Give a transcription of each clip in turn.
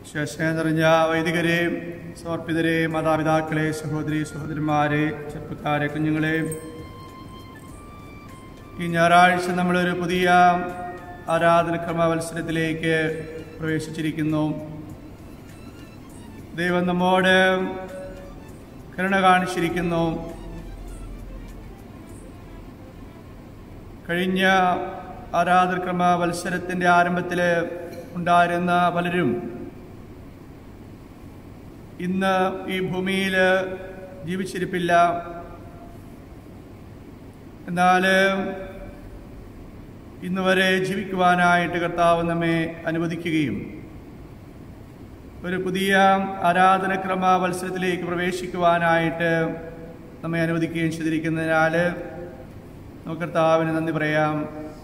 ശേഷം നിറഞ്ഞ വൈദികരെ സമർപ്പിതരെ മാതാപിതാക്കളെ സഹോദരി സഹോദരന്മാരെ ചെറുപ്പക്കാരെ കുഞ്ഞുങ്ങളെ ഈ ഞായറാഴ്ച നമ്മളൊരു പുതിയ ആരാധനക്രമ മത്സരത്തിലേക്ക് പ്രവേശിച്ചിരിക്കുന്നു ദൈവം നമ്മോട് കരുണ കാണിച്ചിരിക്കുന്നു കഴിഞ്ഞ ആരാധനക്രമ മത്സരത്തിൻ്റെ ആരംഭത്തിൽ ഉണ്ടായിരുന്ന പലരും ഇന്ന് ഈ ഭൂമിയിൽ ജീവിച്ചിരിപ്പില്ല എന്നാൽ ഇന്ന് വരെ ജീവിക്കുവാനായിട്ട് കർത്താവ് നമ്മെ അനുവദിക്കുകയും ഒരു പുതിയ ആരാധനക്രമ മത്സരത്തിലേക്ക് പ്രവേശിക്കുവാനായിട്ട് നമ്മെ അനുവദിക്കുകയും ചെയ്തിരിക്കുന്നതിനാൽ നമുക്ക് കർത്താവിന് നന്ദി പറയാം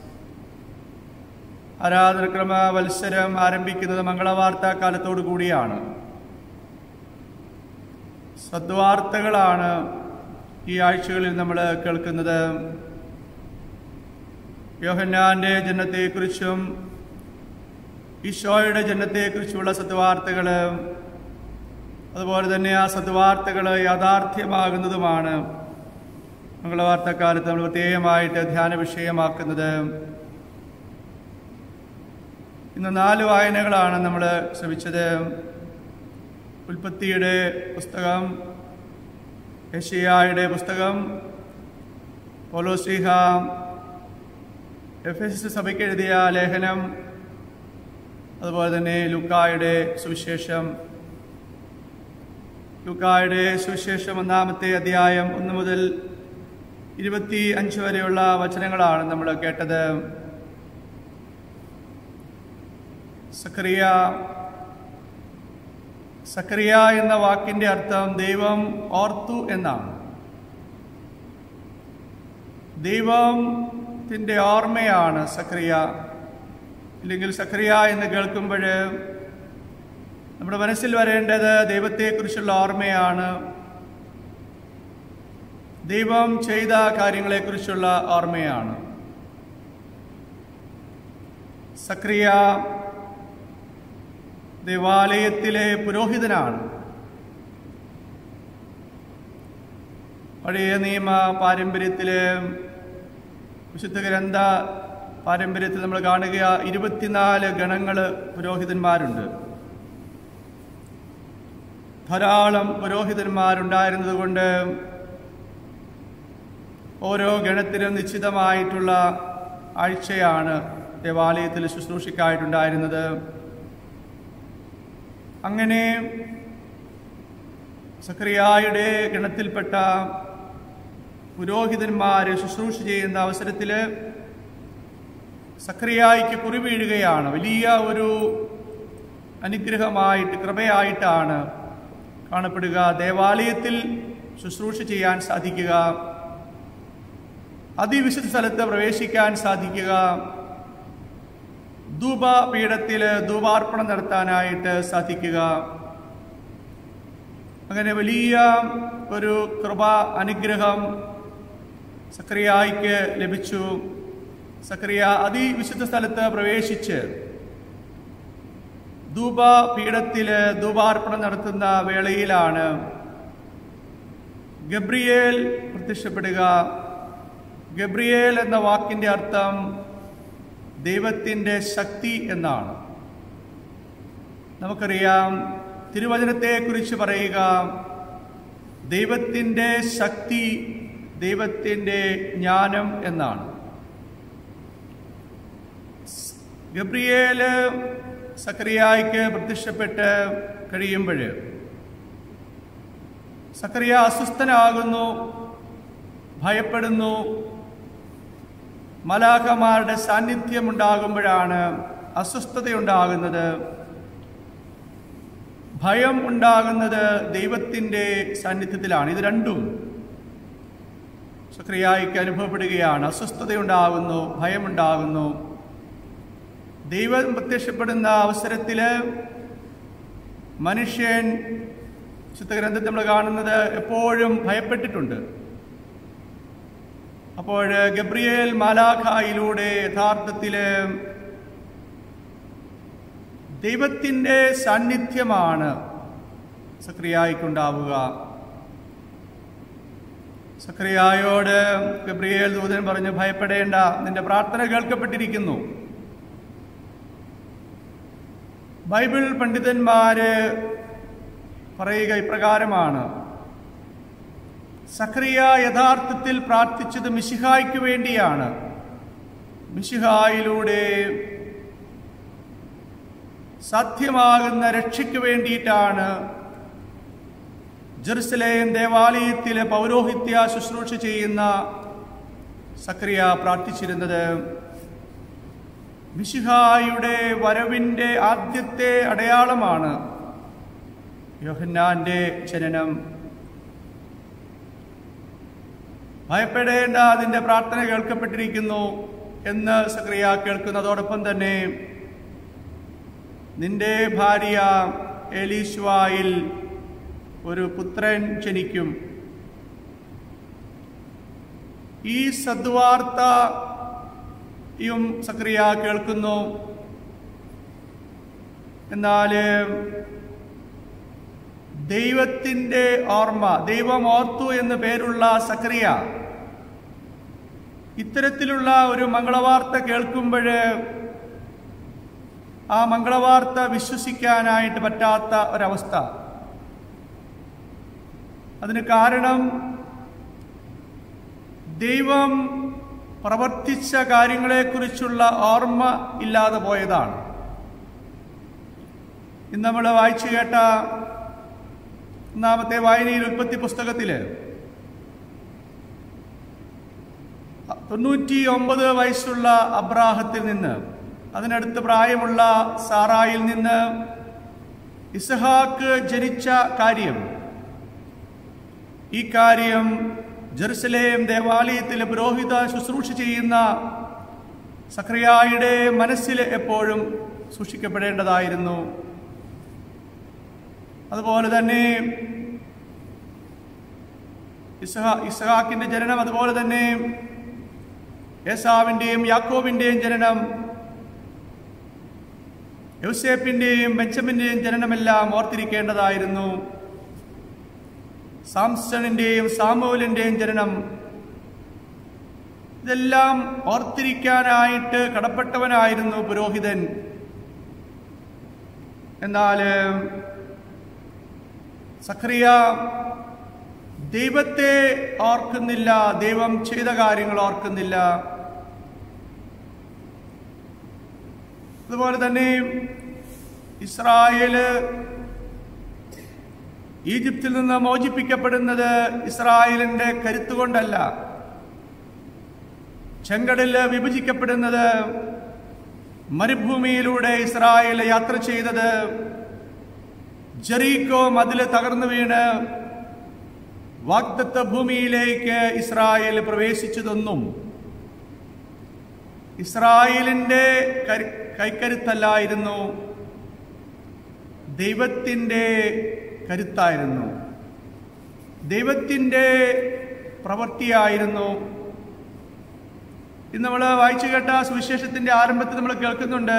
ആരാധനക്രമ മത്സരം ആരംഭിക്കുന്നത് മംഗളവാർത്താ കാലത്തോടു കൂടിയാണ് സദ്വാർത്തകളാണ് ഈ ആഴ്ചകളിൽ നമ്മൾ കേൾക്കുന്നത് യോഹന്നാന്റെ ജനനത്തെക്കുറിച്ചും ഈശോയുടെ ജനനത്തെക്കുറിച്ചുമുള്ള സദ്വാർത്തകൾ അതുപോലെ തന്നെ ആ സദ്വാർത്തകൾ യാഥാർത്ഥ്യമാകുന്നതുമാണ് മംഗളവാർത്തക്കാലത്ത് നമ്മൾ പ്രത്യേകമായിട്ട് ധ്യാന വിഷയമാക്കുന്നത് ഇന്ന് നാല് വായനകളാണ് നമ്മൾ ശ്രമിച്ചത് ഉൽപ്പത്തിയുടെ പുസ്തകം യഷിയായുടെ പുസ്തകം പോലോശ്രീഹ എഫ് എസ് സഭയ്ക്ക് എഴുതിയ ലേഖനം അതുപോലെ തന്നെ ലുക്കായുടെ സുവിശേഷം ലുക്കായുടെ സുവിശേഷം ഒന്നാമത്തെ അധ്യായം ഒന്ന് മുതൽ ഇരുപത്തി അഞ്ച് വരെയുള്ള വചനങ്ങളാണ് നമ്മൾ കേട്ടത് സക്രിയ സക്രിയ എന്ന വാക്കിന്റെ അർത്ഥം ദൈവം ഓർത്തു എന്നാണ് ദൈവത്തിൻ്റെ ഓർമ്മയാണ് സക്രിയ ഇല്ലെങ്കിൽ സക്രിയ എന്ന് കേൾക്കുമ്പോൾ നമ്മുടെ മനസ്സിൽ വരേണ്ടത് ദൈവത്തെക്കുറിച്ചുള്ള ഓർമ്മയാണ് ദൈവം ചെയ്ത കാര്യങ്ങളെക്കുറിച്ചുള്ള ഓർമ്മയാണ് സക്രിയ ദേവാലയത്തിലെ പുരോഹിതനാണ് പഴയ നിയമ പാരമ്പര്യത്തിലെ വിശുദ്ധ ഗ്രന്ഥ പാരമ്പര്യത്തിൽ നമ്മൾ കാണുക ഇരുപത്തിനാല് ഗണങ്ങൾ പുരോഹിതന്മാരുണ്ട് ധാരാളം പുരോഹിതന്മാരുണ്ടായിരുന്നത് കൊണ്ട് ഓരോ ഗണത്തിനും നിശ്ചിതമായിട്ടുള്ള ആഴ്ചയാണ് ദേവാലയത്തിൽ ശുശ്രൂഷയ്ക്കായിട്ടുണ്ടായിരുന്നത് അങ്ങനെ സക്രിയായുടെ ഗണത്തിൽപ്പെട്ട പുരോഹിതന്മാര് ശുശ്രൂഷ ചെയ്യുന്ന അവസരത്തിൽ സക്രിയായിക്ക് കുറി വീഴുകയാണ് വലിയ ഒരു അനുഗ്രഹമായിട്ട് കൃപയായിട്ടാണ് കാണപ്പെടുക ദേവാലയത്തിൽ ശുശ്രൂഷ ചെയ്യാൻ സാധിക്കുക അതിവിശുദ്ധ സ്ഥലത്ത് പ്രവേശിക്കാൻ സാധിക്കുക ധൂപപീഠത്തിൽ ധൂപാർപ്പണം നടത്താനായിട്ട് സാധിക്കുക അങ്ങനെ വലിയ ഒരു കൃപ അനുഗ്രഹം സക്രിയായിക്ക് ലഭിച്ചു സക്രിയ അതിവിശുദ്ധ സ്ഥലത്ത് പ്രവേശിച്ച് ധൂപപീഠത്തിൽ ധൂപാർപ്പണം നടത്തുന്ന വേളയിലാണ് ഗബ്രിയേൽ പ്രത്യക്ഷപ്പെടുക ഗബ്രിയേൽ എന്ന വാക്കിന്റെ അർത്ഥം ദൈവത്തിൻ്റെ ശക്തി എന്നാണ് നമുക്കറിയാം തിരുവചനത്തെക്കുറിച്ച് പറയുക ദൈവത്തിൻ്റെ ശക്തി ദൈവത്തിൻ്റെ ജ്ഞാനം എന്നാണ് ഗബ്രിയേല് സക്രിയായ്ക്ക് പ്രത്യക്ഷപ്പെട്ട് കഴിയുമ്പോൾ സക്രിയ അസ്വസ്ഥനാകുന്നു ഭയപ്പെടുന്നു മലാഖമാരുടെ സാന്നിധ്യം ഉണ്ടാകുമ്പോഴാണ് അസ്വസ്ഥതയുണ്ടാകുന്നത് ഭയം ഉണ്ടാകുന്നത് ദൈവത്തിൻ്റെ സാന്നിധ്യത്തിലാണ് ഇത് രണ്ടും സക്രിയായിക്ക് അനുഭവപ്പെടുകയാണ് അസ്വസ്ഥതയുണ്ടാകുന്നു ഭയമുണ്ടാകുന്നു ദൈവം പ്രത്യക്ഷപ്പെടുന്ന അവസരത്തിൽ മനുഷ്യൻ ശുദ്ധഗ്രന്ഥത്തിൽ നമ്മൾ കാണുന്നത് എപ്പോഴും ഭയപ്പെട്ടിട്ടുണ്ട് അപ്പോൾ ഗബ്രിയേൽ മാലാഖായിലൂടെ യഥാർത്ഥത്തിൽ ദൈവത്തിൻ്റെ സാന്നിധ്യമാണ് സക്രിയായിക്കുണ്ടാവുക സക്രിയായോട് ഗബ്രിയേൽ ദൂതൻ പറഞ്ഞു ഭയപ്പെടേണ്ട നിന്റെ പ്രാർത്ഥന കേൾക്കപ്പെട്ടിരിക്കുന്നു ബൈബിൾ പണ്ഡിതന്മാര് പറയുക ഇപ്രകാരമാണ് സക്രിയ യഥാർത്ഥത്തിൽ പ്രാർത്ഥിച്ചത് മിശിഹായ്ക്ക് വേണ്ടിയാണ് മിശിഹായിലൂടെ സാധ്യമാകുന്ന രക്ഷയ്ക്ക് വേണ്ടിയിട്ടാണ് ജെറുസലേം ദേവാലയത്തിലെ പൗരോഹിത്യ ശുശ്രൂഷ ചെയ്യുന്ന സക്രിയ പ്രാർത്ഥിച്ചിരുന്നത് മിശിഹായുടെ വരവിൻ്റെ ആദ്യത്തെ അടയാളമാണ് യോഹന്നാന്റെ ജനനം ഭയപ്പെടേണ്ട അതിൻ്റെ പ്രാർത്ഥന കേൾക്കപ്പെട്ടിരിക്കുന്നു എന്ന് സക്രിയ കേൾക്കുന്നതോടൊപ്പം തന്നെ നിന്റെ ഭാര്യ എലീശ്വായിൽ ഒരു പുത്രൻ ജനിക്കും ഈ സദ്വാർത്തയും സക്രിയ കേൾക്കുന്നു എന്നാൽ ദൈവത്തിൻ്റെ ഓർമ്മ ദൈവം ഓർത്തു എന്ന് പേരുള്ള സക്രിയ ഇത്തരത്തിലുള്ള ഒരു മംഗളവാർത്ത കേൾക്കുമ്പോൾ ആ മംഗളവാർത്ത വിശ്വസിക്കാനായിട്ട് പറ്റാത്ത ഒരവസ്ഥ അതിന് കാരണം ദൈവം പ്രവർത്തിച്ച കാര്യങ്ങളെക്കുറിച്ചുള്ള ഓർമ്മ ഇല്ലാതെ പോയതാണ് ഇന്ന് നമ്മൾ വായിച്ചു കേട്ട ഒന്നാമത്തെ വായനയിൽ ഉൽപ്പത്തി പുസ്തകത്തിൽ തൊണ്ണൂറ്റി ഒമ്പത് വയസ്സുള്ള അബ്രാഹത്തിൽ നിന്ന് അതിനടുത്ത് പ്രായമുള്ള സാറായിൽ നിന്ന് ഇസഹാക്ക് ജനിച്ച കാര്യം ഈ കാര്യം ജെറുസലേം ദേവാലയത്തിലെ പുരോഹിത ശുശ്രൂഷ ചെയ്യുന്ന സക്രിയായുടെ മനസ്സിൽ എപ്പോഴും സൂക്ഷിക്കപ്പെടേണ്ടതായിരുന്നു അതുപോലെ തന്നെ ഇസഹാ ഇസഹാക്കിന്റെ ജനനം അതുപോലെ തന്നെ ഏസാവിൻ്റെയും യാക്കോബിൻ്റെയും ജനനം യൗസേപ്പിൻ്റെയും ബെഞ്ചമിൻ്റെയും ജനനമെല്ലാം ഓർത്തിരിക്കേണ്ടതായിരുന്നു സാംസണിൻ്റെയും സാമൂലിൻ്റെയും ജനനം ഇതെല്ലാം ഓർത്തിരിക്കാനായിട്ട് കടപ്പെട്ടവനായിരുന്നു പുരോഹിതൻ എന്നാൽ സഖറിയ ദൈവത്തെ ഓർക്കുന്നില്ല ദൈവം ചെയ്ത കാര്യങ്ങൾ ഓർക്കുന്നില്ല അതുപോലെ തന്നെ ഇസ്രായേല് ഈജിപ്തിൽ നിന്ന് മോചിപ്പിക്കപ്പെടുന്നത് ഇസ്രായേലിന്റെ കരുത്തുകൊണ്ടല്ല ചെങ്കടലിൽ വിഭജിക്കപ്പെടുന്നത് മരുഭൂമിയിലൂടെ ഇസ്രായേൽ യാത്ര ചെയ്തത് ജെറീക്കോ മതില് തകർന്നു വീണ് വാഗ്ദത്ത ഭൂമിയിലേക്ക് ഇസ്രായേൽ പ്രവേശിച്ചതൊന്നും ഇസ്രായേലിന്റെ കരു- കൈക്കരുത്തല്ലായിരുന്നു ദൈവത്തിൻ്റെ കരുത്തായിരുന്നു ദൈവത്തിൻ്റെ പ്രവൃത്തിയായിരുന്നു ഇന്ന് നമ്മൾ വായിച്ചു കേട്ട സുവിശേഷത്തിന്റെ ആരംഭത്തിൽ നമ്മൾ കേൾക്കുന്നുണ്ട്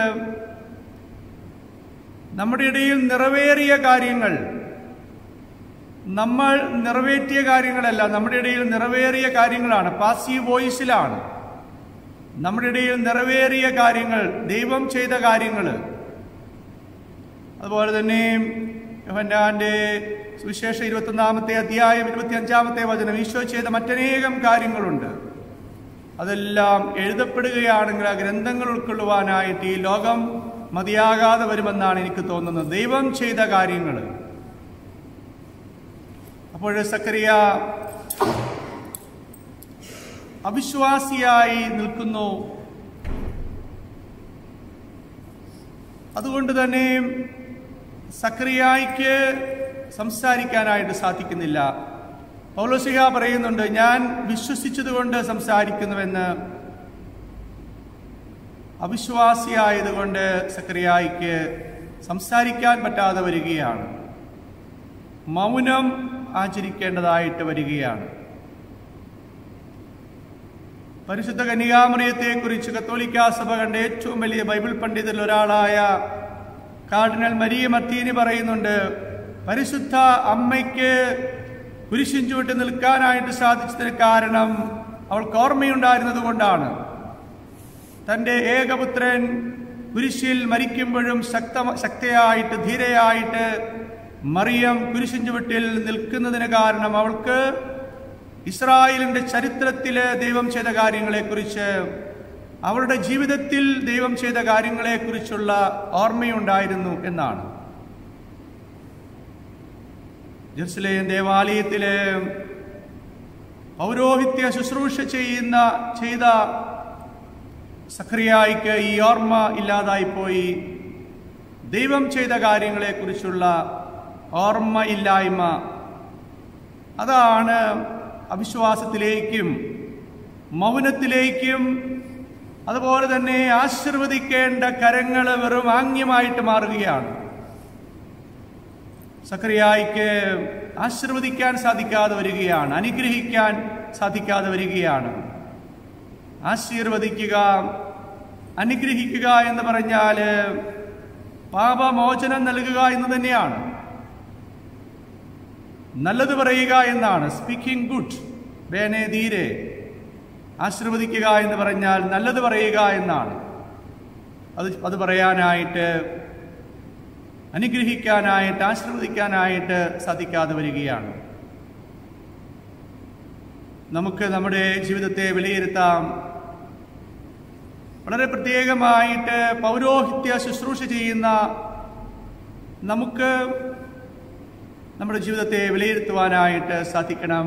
നമ്മുടെ ഇടയിൽ നിറവേറിയ കാര്യങ്ങൾ നമ്മൾ നിറവേറ്റിയ കാര്യങ്ങളല്ല നമ്മുടെ ഇടയിൽ നിറവേറിയ കാര്യങ്ങളാണ് പാസീവ് വോയിസിലാണ് നമ്മുടെ ഇടയിൽ നിറവേറിയ കാര്യങ്ങൾ ദൈവം ചെയ്ത കാര്യങ്ങൾ അതുപോലെ തന്നെ യോഹന്നാന്റെ സുവിശേഷം ഇരുപത്തൊന്നാമത്തെ അധ്യായം ഇരുപത്തിയഞ്ചാമത്തെ വചനം ഈശോ ചെയ്ത മറ്റനേകം കാര്യങ്ങളുണ്ട് അതെല്ലാം എഴുതപ്പെടുകയാണെങ്കിൽ ആ ഗ്രന്ഥങ്ങൾ ഉൾക്കൊള്ളുവാനായിട്ട് ഈ ലോകം മതിയാകാതെ വരുമെന്നാണ് എനിക്ക് തോന്നുന്നത് ദൈവം ചെയ്ത കാര്യങ്ങൾ അപ്പോൾ സക്കറിയ അവിശ്വാസിയായി നിൽക്കുന്നു അതുകൊണ്ട് തന്നെ സക്രിയായിക്ക് സംസാരിക്കാനായിട്ട് സാധിക്കുന്നില്ല പൗലോസിഹ പറയുന്നുണ്ട് ഞാൻ വിശ്വസിച്ചതുകൊണ്ട് സംസാരിക്കുന്നുവെന്ന് അവിശ്വാസിയായതുകൊണ്ട് സക്രിയായിക്ക് സംസാരിക്കാൻ പറ്റാതെ വരികയാണ് മൗനം ആചരിക്കേണ്ടതായിട്ട് വരികയാണ് പരിശുദ്ധ കന്യകാമറിയത്തെക്കുറിച്ച് കത്തോലിക്കാ സഭ കണ്ട ഏറ്റവും വലിയ ബൈബിൾ പണ്ഡിതരിൽ ഒരാളായ കാർഡിനൽ മരിയ മത്തീനി പറയുന്നുണ്ട് പരിശുദ്ധ അമ്മയ്ക്ക് കുരിശിൻ ചുവട്ട് നിൽക്കാനായിട്ട് സാധിച്ചതിന് കാരണം അവൾക്ക് ഓർമ്മയുണ്ടായിരുന്നത് കൊണ്ടാണ് തൻ്റെ ഏകപുത്രൻ കുരിശിൽ മരിക്കുമ്പോഴും ശക്ത ശക്തയായിട്ട് ധീരയായിട്ട് മറിയം കുരിശിൻ ചുവട്ടിൽ നിൽക്കുന്നതിന് കാരണം അവൾക്ക് ഇസ്രായേലിന്റെ ചരിത്രത്തില് ദൈവം ചെയ്ത കാര്യങ്ങളെക്കുറിച്ച് അവരുടെ ജീവിതത്തിൽ ദൈവം ചെയ്ത കാര്യങ്ങളെക്കുറിച്ചുള്ള ഓർമ്മയുണ്ടായിരുന്നു എന്നാണ് ജെറുസലേം ദേവാലയത്തിലെ പൗരോഹിത്യ ശുശ്രൂഷ ചെയ്യുന്ന ചെയ്ത സഖറിയായിക്ക് ഈ ഓർമ്മ ഇല്ലാതായിപ്പോയി ദൈവം ചെയ്ത കാര്യങ്ങളെക്കുറിച്ചുള്ള ഓർമ്മ ഇല്ലായ്മ അതാണ് അവിശ്വാസത്തിലേക്കും മൗനത്തിലേക്കും അതുപോലെ തന്നെ ആശീർവദിക്കേണ്ട കരങ്ങൾ വെറും ആംഗ്യമായിട്ട് മാറുകയാണ് സക്രിയായിക്ക് ആശീർവദിക്കാൻ സാധിക്കാതെ വരികയാണ് അനുഗ്രഹിക്കാൻ സാധിക്കാതെ വരികയാണ് ആശീർവദിക്കുക അനുഗ്രഹിക്കുക എന്ന് പറഞ്ഞാൽ പാപമോചനം നൽകുക എന്ന് തന്നെയാണ് നല്ലത് പറയുക എന്നാണ് സ്പീക്കിംഗ് ഗുഡ് ബേനെ ധീരെ ആശീർവദിക്കുക എന്ന് പറഞ്ഞാൽ നല്ലത് പറയുക എന്നാണ് അത് അത് പറയാനായിട്ട് അനുഗ്രഹിക്കാനായിട്ട് ആശീർവദിക്കാനായിട്ട് സാധിക്കാതെ വരികയാണ് നമുക്ക് നമ്മുടെ ജീവിതത്തെ വിലയിരുത്താം വളരെ പ്രത്യേകമായിട്ട് പൗരോഹിത്യ ശുശ്രൂഷ ചെയ്യുന്ന നമുക്ക് നമ്മുടെ ജീവിതത്തെ വിലയിരുത്തുവാനായിട്ട് സാധിക്കണം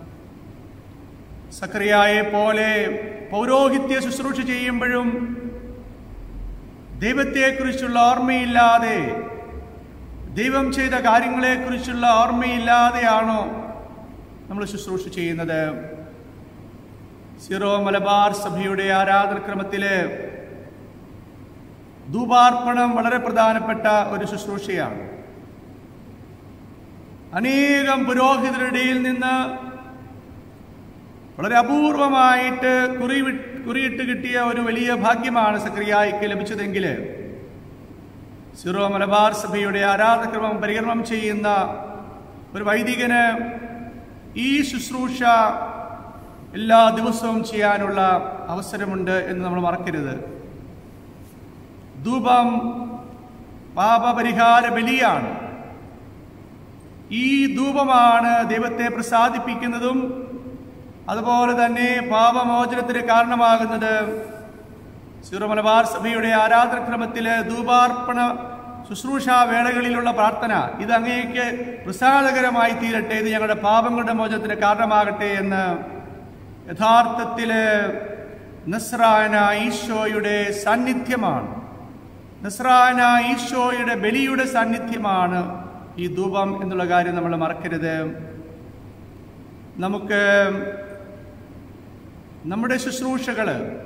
സക്രിയായെ പോലെ പൗരോഹിത്യ ശുശ്രൂഷ ചെയ്യുമ്പോഴും ദൈവത്തെക്കുറിച്ചുള്ള ഓർമ്മയില്ലാതെ ദൈവം ചെയ്ത കാര്യങ്ങളെക്കുറിച്ചുള്ള ഓർമ്മയില്ലാതെയാണോ നമ്മൾ ശുശ്രൂഷ ചെയ്യുന്നത് സിറോ മലബാർ സഭയുടെ ആരാധനക്രമത്തില് ധൂപാർപ്പണം വളരെ പ്രധാനപ്പെട്ട ഒരു ശുശ്രൂഷയാണ് അനേകം പുരോഹിതരുടെ ഇടയിൽ നിന്ന് വളരെ അപൂർവമായിട്ട് കുറിവി കുറിയിട്ട് കിട്ടിയ ഒരു വലിയ ഭാഗ്യമാണ് സക്രിയായിക്ക് ലഭിച്ചതെങ്കിൽ സിറോ മലബാർ സഭയുടെ ആരാധക്രമം പരികർമ്മം ചെയ്യുന്ന ഒരു വൈദികന് ഈ ശുശ്രൂഷ എല്ലാ ദിവസവും ചെയ്യാനുള്ള അവസരമുണ്ട് എന്ന് നമ്മൾ മറക്കരുത് ധൂപം പാപപരിഹാര ബലിയാണ് ഈ ധൂപമാണ് ദൈവത്തെ പ്രസാദിപ്പിക്കുന്നതും അതുപോലെ തന്നെ പാപമോചനത്തിന് കാരണമാകുന്നത് സീറോ മലബാർ സഭയുടെ ആരാധനക്രമത്തിലെ ധൂപാർപ്പണ ശുശ്രൂഷാ വേളകളിലുള്ള പ്രാർത്ഥന ഇത് അങ്ങേക്ക് പ്രസാദകരമായി തീരട്ടെ ഇത് ഞങ്ങളുടെ പാപങ്ങളുടെ മോചനത്തിന് കാരണമാകട്ടെ എന്ന് യഥാർത്ഥത്തില് നസ്രായന ഈശോയുടെ സാന്നിധ്യമാണ് നസ്രായന ഈശോയുടെ ബലിയുടെ സാന്നിധ്യമാണ് ഈ ധൂപം എന്നുള്ള കാര്യം നമ്മൾ മറക്കരുത് നമുക്ക് നമ്മുടെ ശുശ്രൂഷകൾ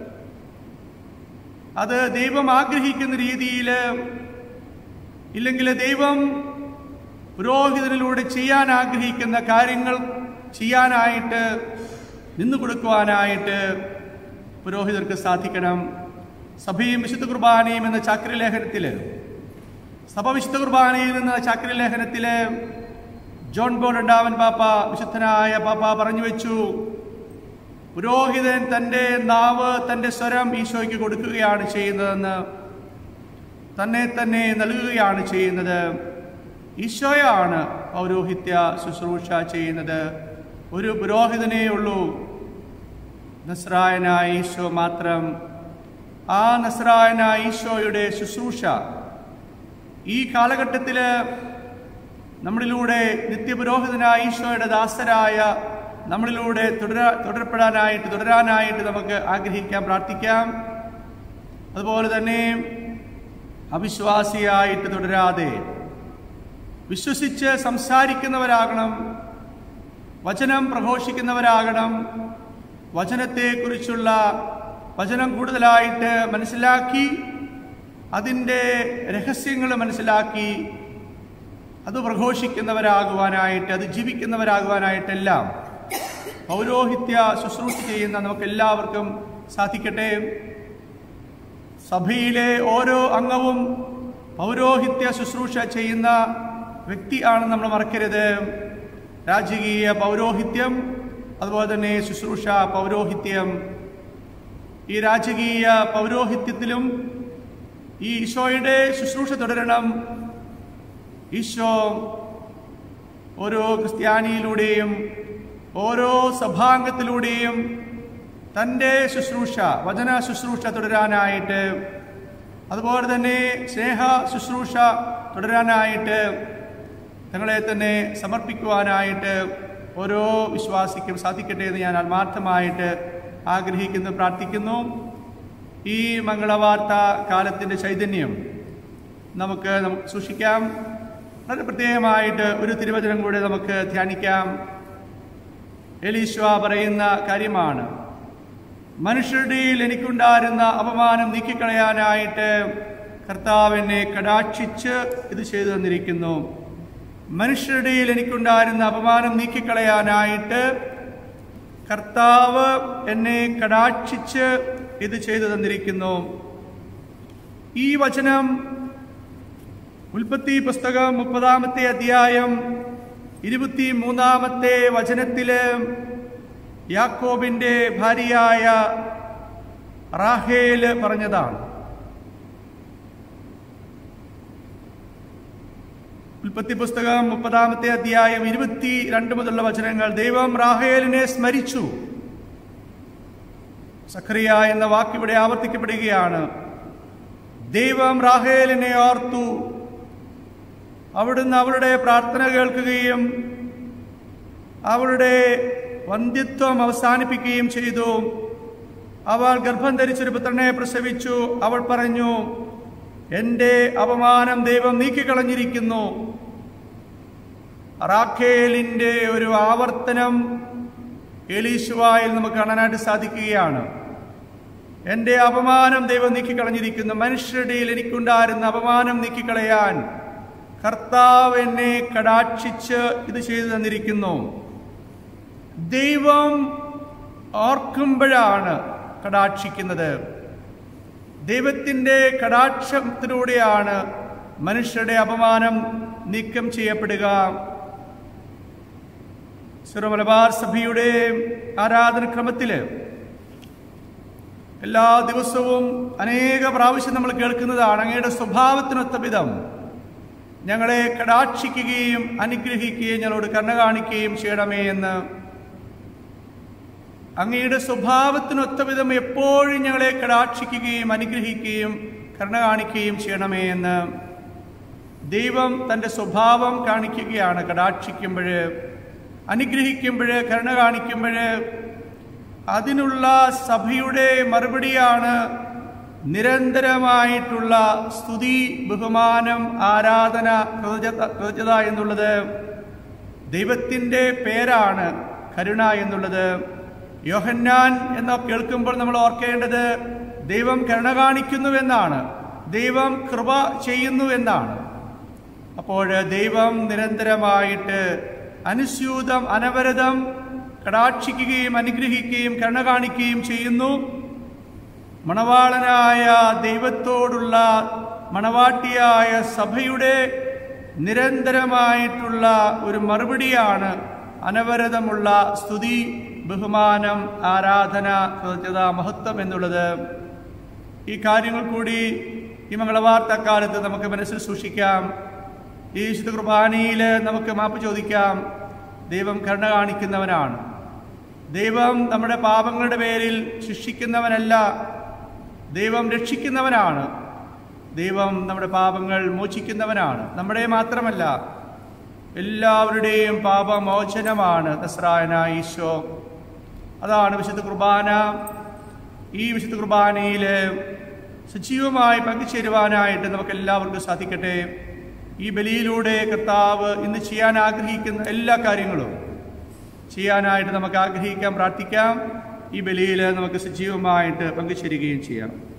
അത് ദൈവം ആഗ്രഹിക്കുന്ന രീതിയിൽ ഇല്ലെങ്കിൽ ദൈവം പുരോഹിതനിലൂടെ ചെയ്യാൻ ആഗ്രഹിക്കുന്ന കാര്യങ്ങൾ ചെയ്യാനായിട്ട് നിന്നു കൊടുക്കുവാനായിട്ട് പുരോഹിതർക്ക് സാധിക്കണം സഭയും വിശുദ്ധ കുർബാനയും എന്ന ചാക്രിലേഖനത്തിൽ സഭ വിശുദ്ധ കുർബാനയിൽ എന്ന ചാക്രിലേഖനത്തിൽ ജോൺ ബോൾ ഉണ്ടാവൻ പാപ്പ വിശുദ്ധനായ പാപ്പ പറഞ്ഞു വെച്ചു പുരോഹിതൻ തൻ്റെ നാവ് തൻ്റെ സ്വരം ഈശോയ്ക്ക് കൊടുക്കുകയാണ് ചെയ്യുന്നതെന്ന് തന്നെ തന്നെ നൽകുകയാണ് ചെയ്യുന്നത് ഈശോയാണ് പൗരോഹിത്യ ശുശ്രൂഷ ചെയ്യുന്നത് ഒരു പുരോഹിതനേ ഉള്ളൂ നസ്രായനായ ഈശോ മാത്രം ആ നസ്രായനായ ഈശോയുടെ ശുശ്രൂഷ ഈ കാലഘട്ടത്തിൽ നമ്മളിലൂടെ നിത്യപുരോഹിതനായ ഈശോയുടെ ദാസരായ നമ്മളിലൂടെ തുടരാ തുടരപ്പെടാനായിട്ട് തുടരാനായിട്ട് നമുക്ക് ആഗ്രഹിക്കാം പ്രാർത്ഥിക്കാം അതുപോലെ തന്നെ അവിശ്വാസിയായിട്ട് തുടരാതെ വിശ്വസിച്ച് സംസാരിക്കുന്നവരാകണം വചനം പ്രഘോഷിക്കുന്നവരാകണം വചനത്തെക്കുറിച്ചുള്ള വചനം കൂടുതലായിട്ട് മനസ്സിലാക്കി അതിൻ്റെ രഹസ്യങ്ങൾ മനസ്സിലാക്കി അത് പ്രഘോഷിക്കുന്നവരാകുവാനായിട്ട് അത് ജീവിക്കുന്നവരാകുവാനായിട്ടെല്ലാം പൗരോഹിത്യ ശുശ്രൂഷ ചെയ്യുന്ന നമുക്ക് എല്ലാവർക്കും സാധിക്കട്ടെ സഭയിലെ ഓരോ അംഗവും പൗരോഹിത്യ ശുശ്രൂഷ ചെയ്യുന്ന വ്യക്തി ആണെന്ന് നമ്മൾ മറക്കരുത് രാജകീയ പൗരോഹിത്യം അതുപോലെ തന്നെ ശുശ്രൂഷ പൗരോഹിത്യം ഈ രാജകീയ പൗരോഹിത്യത്തിലും ഈ ഈശോയുടെ ശുശ്രൂഷ തുടരണം ഈശോ ഓരോ ക്രിസ്ത്യാനിയിലൂടെയും ഓരോ സഭാംഗത്തിലൂടെയും തൻ്റെ ശുശ്രൂഷ വചന ശുശ്രൂഷ തുടരാനായിട്ട് അതുപോലെ തന്നെ സ്നേഹ ശുശ്രൂഷ തുടരാനായിട്ട് തങ്ങളെ തന്നെ സമർപ്പിക്കുവാനായിട്ട് ഓരോ വിശ്വാസിക്കും സാധിക്കട്ടെ എന്ന് ഞാൻ ആത്മാർത്ഥമായിട്ട് ആഗ്രഹിക്കുന്നു പ്രാർത്ഥിക്കുന്നു ഈ മംഗളവാർത്ത കാലത്തിൻ്റെ ചൈതന്യം നമുക്ക് നമുക്ക് സൂക്ഷിക്കാം വളരെ പ്രത്യേകമായിട്ട് ഒരു തിരുവചനം കൂടെ നമുക്ക് ധ്യാനിക്കാം എലീശ്വ പറയുന്ന കാര്യമാണ് മനുഷ്യരുടെ ഇടയിൽ എനിക്കുണ്ടായിരുന്ന അപമാനം നീക്കിക്കളയാനായിട്ട് കർത്താവ് എന്നെ കടാക്ഷിച്ച് ഇത് ചെയ്തു തന്നിരിക്കുന്നു മനുഷ്യരുടെ ഇടയിൽ എനിക്കുണ്ടായിരുന്ന അപമാനം നീക്കിക്കളയാനായിട്ട് കർത്താവ് എന്നെ കടാക്ഷിച്ച് ഇത് ചെയ്തു തന്നിരിക്കുന്നു ഈ വചനം ഉൽപ്പത്തി പുസ്തകം മുപ്പതാമത്തെ അധ്യായം ഇരുപത്തി മൂന്നാമത്തെ വചനത്തില് യാക്കോബിന്റെ ഭാര്യയായ റാഹേല് പറഞ്ഞതാണ് ഉൽപ്പത്തി പുസ്തകം മുപ്പതാമത്തെ അധ്യായം ഇരുപത്തി രണ്ട് മുതലുള്ള വചനങ്ങൾ ദൈവം റാഹേലിനെ സ്മരിച്ചു സഖറിയ എന്ന വാക്ക് ഇവിടെ ആവർത്തിക്കപ്പെടുകയാണ് ദൈവം റാഹേലിനെ ഓർത്തു അവിടുന്ന് അവളുടെ പ്രാർത്ഥന കേൾക്കുകയും അവളുടെ വന്ധ്യത്വം അവസാനിപ്പിക്കുകയും ചെയ്തു അവൾ ഗർഭം ധരിച്ചൊരു പുത്രനെ പ്രസവിച്ചു അവൾ പറഞ്ഞു എൻ്റെ അപമാനം ദൈവം നീക്കിക്കളഞ്ഞിരിക്കുന്നു റാഖേലിൻ്റെ ഒരു ആവർത്തനം എലീശുവായിൽ നമുക്ക് കാണാനായിട്ട് സാധിക്കുകയാണ് എൻ്റെ അപമാനം ദൈവം നീക്കിക്കളഞ്ഞിരിക്കുന്നു മനുഷ്യരുടെ ഇടയിൽ എനിക്കുണ്ടായിരുന്ന അപമാനം നീക്കിക്കളയാൻ കർത്താവ് എന്നെ കടാക്ഷിച്ച് ഇത് ചെയ്തു തന്നിരിക്കുന്നു ദൈവം ഓർക്കുമ്പോഴാണ് കടാക്ഷിക്കുന്നത് ദൈവത്തിൻ്റെ കടാക്ഷത്തിലൂടെയാണ് മനുഷ്യരുടെ അപമാനം നീക്കം ചെയ്യപ്പെടുക സിറമലബാർ സഭയുടെ ആരാധനക്രമത്തില് എല്ലാ ദിവസവും അനേക പ്രാവശ്യം നമ്മൾ കേൾക്കുന്നതാണ് അങ്ങയുടെ സ്വഭാവത്തിനൊത്ത വിധം ഞങ്ങളെ കടാക്ഷിക്കുകയും അനുഗ്രഹിക്കുകയും ഞങ്ങളോട് കരുണ കാണിക്കുകയും ചെയ്യണമേ എന്ന് അങ്ങയുടെ സ്വഭാവത്തിനൊത്ത വിധം എപ്പോഴും ഞങ്ങളെ കടാക്ഷിക്കുകയും അനുഗ്രഹിക്കുകയും കരുണ കാണിക്കുകയും ചെയ്യണമേ എന്ന് ദൈവം തൻ്റെ സ്വഭാവം കാണിക്കുകയാണ് കടാക്ഷിക്കുമ്പോൾ അനുഗ്രഹിക്കുമ്പോൾ കരുണ കാണിക്കുമ്പോൾ അതിനുള്ള സഭയുടെ മറുപടിയാണ് നിരന്തരമായിട്ടുള്ള സ്തുതി ബഹുമാനം ആരാധന കൃതജ്ഞത കൃതജ്ഞത എന്നുള്ളത് ദൈവത്തിൻ്റെ പേരാണ് കരുണ എന്നുള്ളത് യോഹന്നാൻ എന്ന കേൾക്കുമ്പോൾ നമ്മൾ ഓർക്കേണ്ടത് ദൈവം കരുണ കാണിക്കുന്നുവെന്നാണ് ദൈവം കൃപ ചെയ്യുന്നുവെന്നാണ് അപ്പോൾ ദൈവം നിരന്തരമായിട്ട് അനുസ്യൂതം അനവരതം കടാക്ഷിക്കുകയും അനുഗ്രഹിക്കുകയും കരുണ കാണിക്കുകയും ചെയ്യുന്നു മണവാളനായ ദൈവത്തോടുള്ള മണവാട്ടിയായ സഭയുടെ നിരന്തരമായിട്ടുള്ള ഒരു മറുപടിയാണ് അനവരതമുള്ള സ്തുതി ബഹുമാനം ആരാധന കൃതജ്ഞത മഹത്വം എന്നുള്ളത് ഈ കാര്യങ്ങൾ കൂടി ഈ മംഗളവാർത്തക്കാലത്ത് നമുക്ക് മനസ്സിൽ സൂക്ഷിക്കാം ഈ വിശുദ്ധ കുർബാനയിൽ നമുക്ക് മാപ്പ് ചോദിക്കാം ദൈവം കരുണ കാണിക്കുന്നവനാണ് ദൈവം നമ്മുടെ പാപങ്ങളുടെ പേരിൽ ശിക്ഷിക്കുന്നവനല്ല ദൈവം രക്ഷിക്കുന്നവനാണ് ദൈവം നമ്മുടെ പാപങ്ങൾ മോചിക്കുന്നവനാണ് നമ്മുടെ മാത്രമല്ല എല്ലാവരുടെയും പാപമോചനമാണ് നസ്രായന ഈശോ അതാണ് വിശുദ്ധ കുർബാന ഈ വിശുദ്ധ കുർബാനയിൽ സജീവമായി പങ്കുചേരുവാനായിട്ട് നമുക്ക് എല്ലാവർക്കും സാധിക്കട്ടെ ഈ ബലിയിലൂടെ കർത്താവ് ഇന്ന് ചെയ്യാൻ ആഗ്രഹിക്കുന്ന എല്ലാ കാര്യങ്ങളും ചെയ്യാനായിട്ട് നമുക്ക് ആഗ്രഹിക്കാം പ്രാർത്ഥിക്കാം ഈ ബലിയിൽ നമുക്ക് സജീവമായിട്ട് പങ്കുചേരുകയും ചെയ്യാം